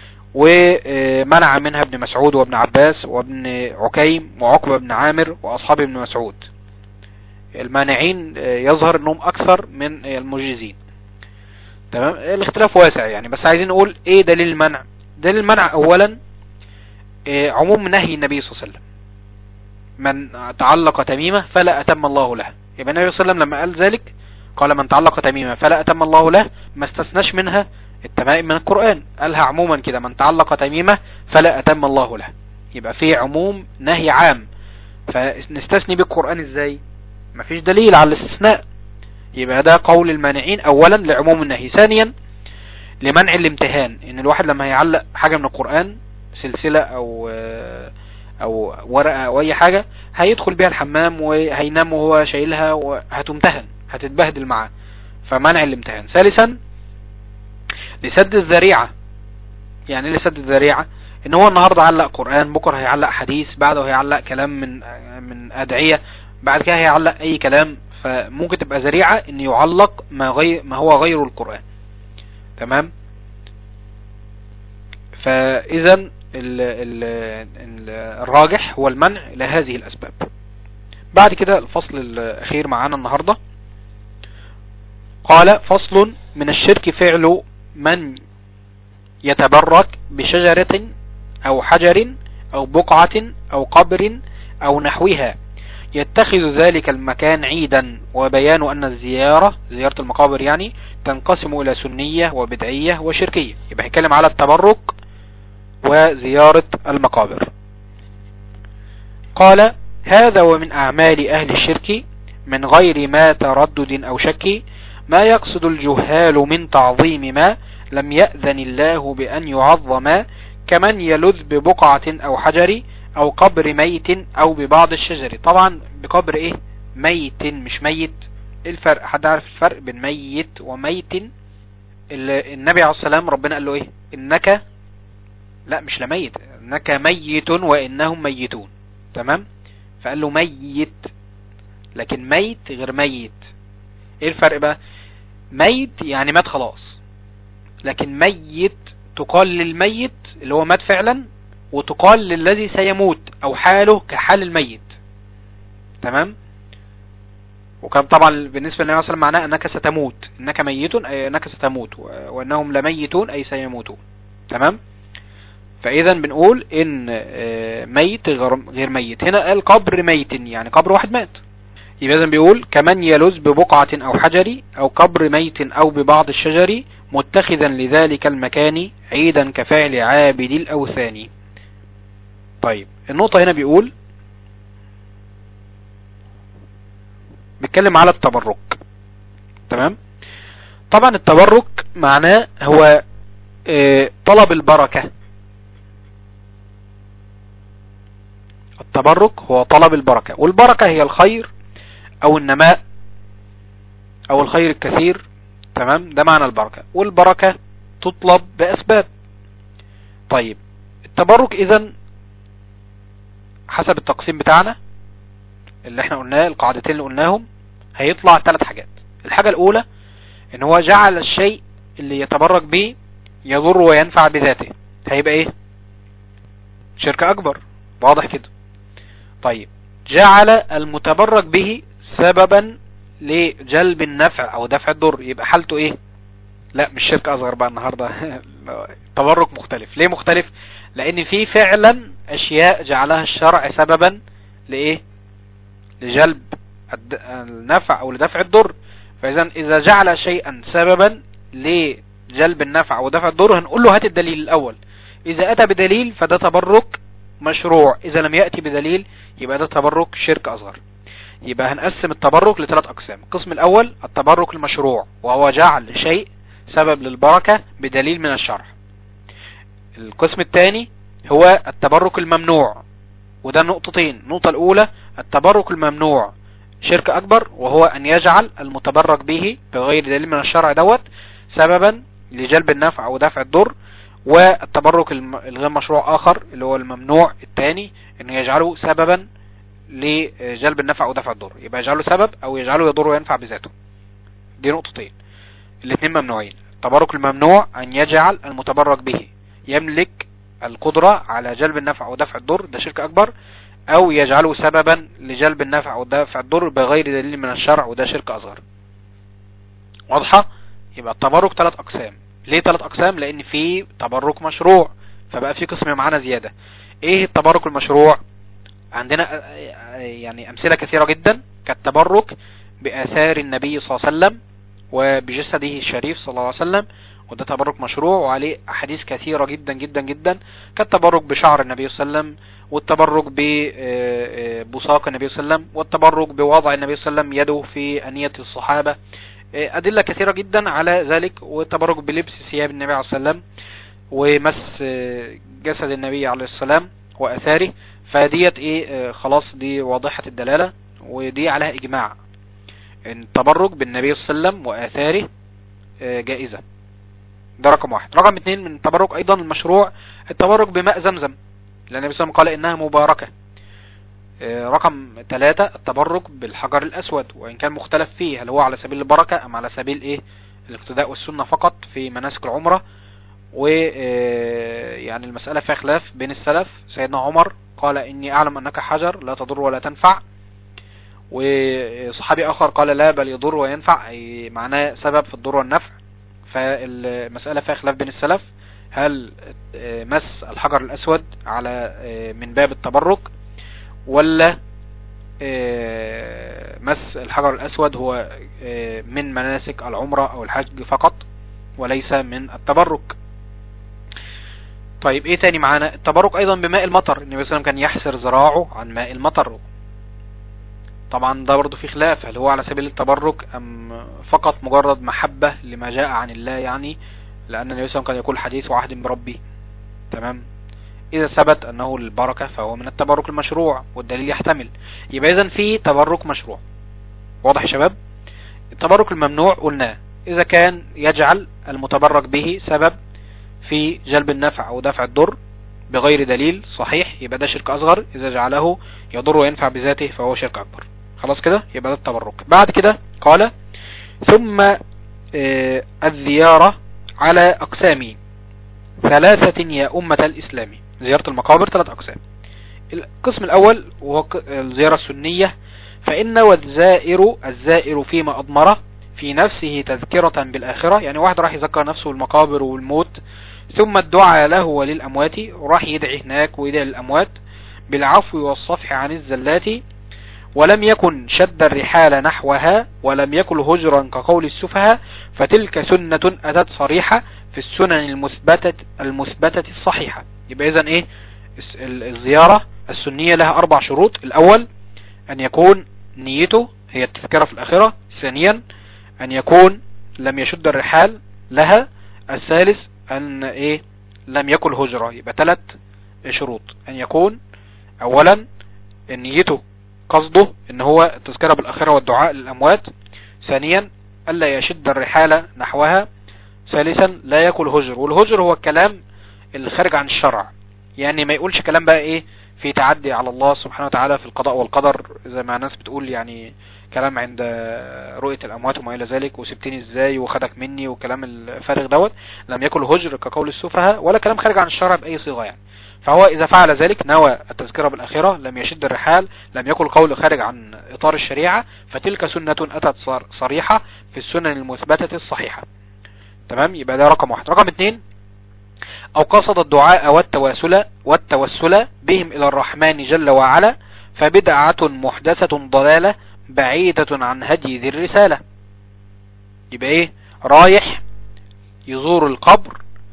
ومنع منها ابن مسعود وابن عباس وابن عكيم وعقبة بن عامر واصحاب ابن مسعود المانعين آه، يظهر انهم اكثر من آه، المجيزين تمام الاختلاف واسع يعني بس عايزين نقول ايه دليل المنع دليل المنع اولا آه، عموم نهي النبي صلى الله عليه وسلم من تعلق تميمة فلا أتم الله له يبقى النبي صلى الله عليه وسلم لما قال ذلك قال من تعلق تميمة فلا أتم الله له ما استثناش منها التمائم من القرآن قالها عموما كده من تعلق تميمة فلا أتم الله له يبقى في عموم نهي عام فنستثني بالقرآن ازاي مفيش دليل على الاستثناء يبقى ده قول المانعين اولا لعموم النهي ثانيا لمنع الامتهان ان الواحد لما هيعلق حاجة من القرآن سلسلة او او ورقة او اي حاجة هيدخل بيها الحمام وهينام وهو شايلها وهتمتهن هتتبهدل معاه فمنع الامتهان ثالثا لسد الذريعة يعني ايه لسد الذريعة ان هو النهاردة علق قرآن بكرة هيعلق حديث بعده هيعلق كلام من من ادعية بعد كده هيعلق اي كلام فممكن تبقى ذريعة ان يعلق ما غير ما هو غير القرآن تمام فاذا ال ال ال الراجح هو المنع لهذه الاسباب بعد كده الفصل الاخير معانا النهاردة قال فصل من الشرك فعل من يتبرك بشجرة او حجر او بقعة او قبر او نحوها يتخذ ذلك المكان عيدا وبيان ان الزيارة زيارة المقابر يعني تنقسم الى سنية وبدعية وشركية يبقى هيتكلم على التبرك وزيارة المقابر قال هذا ومن اعمال اهل الشرك من غير ما تردد او شك ما يقصد الجهال من تعظيم ما لم يأذن الله بأن يعظم كمن يلذ ببقعة أو حجر أو قبر ميت أو ببعض الشجر طبعا بقبر إيه ميت مش ميت إيه الفرق حد عارف الفرق بين ميت وميت النبي عليه السلام ربنا قال له إيه إنك لا مش لميت إنك ميت وإنهم ميتون تمام فقال له ميت لكن ميت غير ميت ايه الفرق بقى ميت يعني مات خلاص لكن ميت تقال للميت اللي هو مات فعلا وتقال للذي سيموت او حاله كحال الميت تمام وكان طبعا بالنسبة للنبي صلى الله عليه وسلم معناه انك ستموت انك ميت اي انك ستموت وانهم لميتون اي سيموتون تمام فاذا بنقول ان ميت غير ميت هنا قال قبر ميت يعني قبر واحد مات يبقى اذا بيقول كمن يلز ببقعة او حجر او قبر ميت او ببعض الشجر متخذا لذلك المكان عيدا كفعل عابد الاوثان طيب النقطة هنا بيقول بيتكلم على التبرك تمام طبعا التبرك معناه هو اه طلب البركة التبرك هو طلب البركة والبركة هي الخير او النماء او الخير الكثير تمام ده معنى البركة والبركة تطلب باسباب طيب التبرك اذا حسب التقسيم بتاعنا اللي احنا قلناه القاعدتين اللي قلناهم هيطلع ثلاث حاجات الحاجة الاولى ان هو جعل الشيء اللي يتبرك به يضر وينفع بذاته هيبقى ايه شركة اكبر واضح كده طيب جعل المتبرك به سببا لجلب النفع او دفع الضر يبقى حالته ايه لا مش شركة اصغر بقى النهاردة تبرك مختلف ليه مختلف لان في فعلا اشياء جعلها الشرع سببا لايه لجلب النفع او لدفع الضر فاذا اذا جعل شيئا سببا لجلب النفع او دفع الضر هنقول له هات الدليل الاول اذا اتى بدليل فده تبرك مشروع اذا لم يأتي بدليل يبقى ده تبرك شرك اصغر يبقى هنقسم التبرك لثلاث اقسام القسم الاول التبرك المشروع وهو جعل شيء سبب للبركة بدليل من الشرع القسم الثاني هو التبرك الممنوع وده نقطتين النقطة الاولى التبرك الممنوع شرك اكبر وهو ان يجعل المتبرك به بغير دليل من الشرع دوت سببا لجلب النفع او دفع الضر والتبرك الغير مشروع اخر اللي هو الممنوع الثاني انه يجعله سببا لجلب النفع ودفع الضر يبقى يجعله سبب او يجعله يضر وينفع بذاته دي نقطتين الاثنين ممنوعين التبرك الممنوع ان يجعل المتبرك به يملك القدرة على جلب النفع ودفع الضر ده شرك اكبر او يجعله سببا لجلب النفع ودفع الضر بغير دليل من الشرع وده شرك اصغر واضحة يبقى التبرك ثلاث اقسام ليه ثلاث اقسام لان في تبرك مشروع فبقى في قسم معانا زيادة ايه التبرك المشروع عندنا يعني امثلة كثيرة جدا كالتبرك باثار النبي صلى الله عليه وسلم وبجسده الشريف صلى الله عليه وسلم وده تبرك مشروع وعليه احاديث كثيرة جدا جدا جدا كالتبرك بشعر النبي صلى الله عليه وسلم والتبرك ببصاق النبي صلى الله عليه وسلم والتبرك بوضع النبي صلى الله عليه وسلم يده في انية الصحابة ادلة كثيرة جدا على ذلك والتبرك بلبس ثياب النبي عليه الصلاة والسلام ومس جسد النبي عليه السلام واثاره فديت ايه خلاص دي واضحة الدلالة ودي عليها اجماع التبرك بالنبي صلى الله عليه وسلم واثاره جائزة ده رقم واحد رقم اتنين من التبرك ايضا المشروع التبرك بماء زمزم لان النبي صلى الله عليه وسلم قال انها مباركة آه، رقم ثلاثة التبرك بالحجر الاسود وان كان مختلف فيه هل هو على سبيل البركة ام على سبيل ايه الاقتداء والسنة فقط في مناسك العمرة و آه، يعني المسألة فيها خلاف بين السلف سيدنا عمر قال اني اعلم انك حجر لا تضر ولا تنفع وصحابي اخر قال لا بل يضر وينفع اي معناه سبب في الضر والنفع فالمسألة فيها خلاف بين السلف هل آه، مس الحجر الاسود على آه، من باب التبرك ولا آه، مس الحجر الاسود هو آه، من مناسك العمرة او الحج فقط وليس من التبرك طيب ايه تاني معانا التبرك ايضا بماء المطر النبي صلى الله عليه وسلم كان يحسر ذراعه عن ماء المطر طبعا ده برضه في خلاف هل هو على سبيل التبرك ام فقط مجرد محبة لما جاء عن الله يعني لان النبي صلى الله عليه وسلم كان يقول حديث وعهد بربي تمام اذا ثبت انه البركة فهو من التبرك المشروع والدليل يحتمل يبقى اذا في تبرك مشروع واضح يا شباب التبرك الممنوع قلناه اذا كان يجعل المتبرك به سبب في جلب النفع او دفع الضر بغير دليل صحيح يبقى ده شرك اصغر اذا جعله يضر وينفع بذاته فهو شرك اكبر خلاص كده يبقى ده التبرك بعد كده قال ثم آه، الزيارة على اقسام ثلاثة يا امة الاسلام زيارة المقابر ثلاث اقسام القسم الاول وهو ق- الزيارة السنية فان والزائر الزائر فيما اضمره في نفسه تذكرة بالاخرة يعني واحد راح يذكر نفسه بالمقابر والموت ثم الدعاء له وللأموات راح يدعي هناك ويدعي للأموات بالعفو والصفح عن الزلات ولم يكن شد الرحال نحوها ولم يكن هجرا كقول السفهاء فتلك سنة أتت صريحة في السنن المثبتة المثبتة الصحيحة يبقى إذن إيه الس- ال- الزيارة السنية لها أربع شروط الأول أن يكون نيته هي التذكرة في الآخرة ثانيا أن يكون لم يشد الرحال لها الثالث أن إيه لم يكن هجرة يبقى ثلاث شروط أن يكون أولا نيته قصده ان هو التذكرة بالآخرة والدعاء للأموات ثانيا ألا يشد الرحالة نحوها ثالثا لا يكل هجر والهجر هو الكلام اللي خارج عن الشرع يعني ما يقولش كلام بقى ايه في تعدي على الله سبحانه وتعالى في القضاء والقدر زي ما ناس بتقول يعني كلام عند رؤية الأموات وما إلى ذلك وسبتني ازاي وخدك مني وكلام الفارغ دوت لم يكن هجر كقول السفهاء ولا كلام خارج عن الشرع بأي صيغة يعني فهو إذا فعل ذلك نوى التذكرة بالآخرة لم يشد الرحال لم يكن قول خارج عن إطار الشريعة فتلك سنة أتت صر- صريحة في السنن المثبتة الصحيحة تمام يبقى ده رقم واحد رقم اتنين أو قصد الدعاء والتواسل والتوسل بهم إلى الرحمن جل وعلا فبدعة محدثة ضلالة بعيدة عن هدي ذي الرسالة يبقى ايه رايح يزور القبر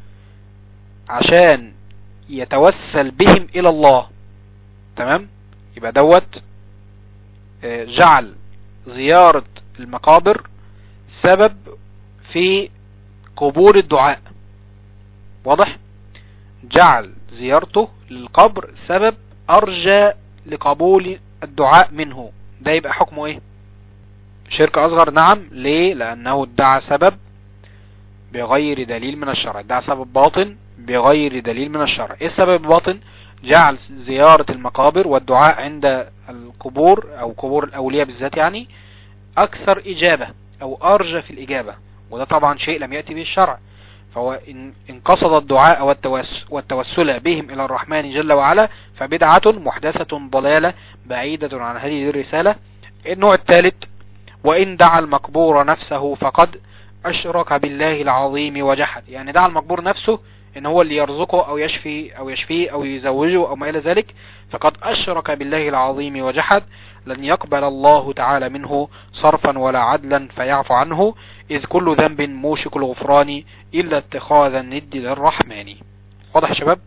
عشان يتوسل بهم الى الله تمام يبقى دوت آه، جعل زيارة المقابر سبب في قبول الدعاء واضح جعل زيارته للقبر سبب ارجى لقبول الدعاء منه ده يبقى حكمه ايه شرك اصغر نعم ليه لانه ادعى سبب بغير دليل من الشرع ادعى سبب باطن بغير دليل من الشرع ايه السبب الباطن جعل زيارة المقابر والدعاء عند القبور او قبور الاولياء بالذات يعني اكثر اجابة او ارجى في الاجابة وده طبعا شيء لم يأتي به الشرع فهو إن, إن قصد الدعاء والتوس والتوسل بهم إلى الرحمن جل وعلا فبدعة محدثة ضلالة بعيدة عن هذه الرسالة النوع الثالث وإن دعا المقبور نفسه فقد أشرك بالله العظيم وجحد يعني دعا المقبور نفسه إن هو اللي يرزقه أو يشفي أو يشفيه أو يزوجه أو ما إلى ذلك فقد أشرك بالله العظيم وجحد لن يقبل الله تعالى منه صرفا ولا عدلا فيعفو عنه إذ كل ذنب موشك الغفران إلا اتخاذ الند للرحمن واضح يا شباب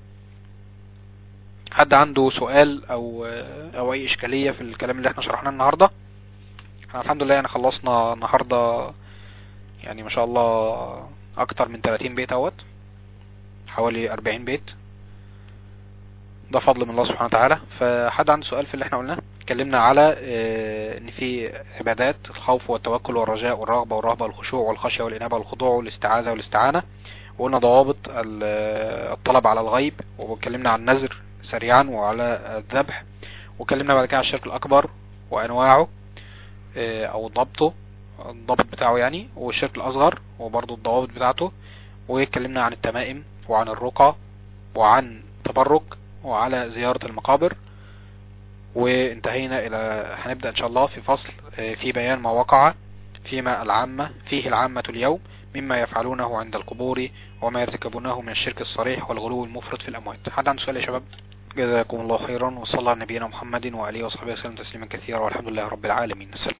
حد عنده سؤال أو أو أي إشكالية في الكلام اللي احنا شرحناه النهاردة احنا الحمد لله يعني خلصنا النهاردة يعني ما شاء الله أكتر من 30 بيت اهوت حوالي 40 بيت ده فضل من الله سبحانه وتعالى فحد عنده سؤال في اللي احنا قلناه اتكلمنا على اه ان في عبادات الخوف والتوكل والرجاء والرغبة والرهبة والخشوع والخشية والإنابة والخضوع والاستعاذة والاستعانة وقلنا ضوابط ال- الطلب على الغيب واتكلمنا عن النذر سريعا وعلى الذبح واتكلمنا بعد كده عن الشرك الأكبر وأنواعه آه، أو ضبطه الضابط بتاعه يعني والشرك الأصغر وبرضه الضوابط بتاعته واتكلمنا عن التمائم وعن الرقى وعن التبرك وعلى زيارة المقابر وانتهينا إلى هنبدأ إن شاء الله في فصل آه، في بيان ما وقع فيما العامة فيه العامة اليوم مما يفعلونه عند القبور وما يرتكبونه من الشرك الصريح والغلو المفرط في الأموات حد عنده سؤال يا شباب جزاكم الله خيرا وصلى على نبينا محمد وعليه وصحبه وسلم تسليما كثيرا والحمد لله رب العالمين السلام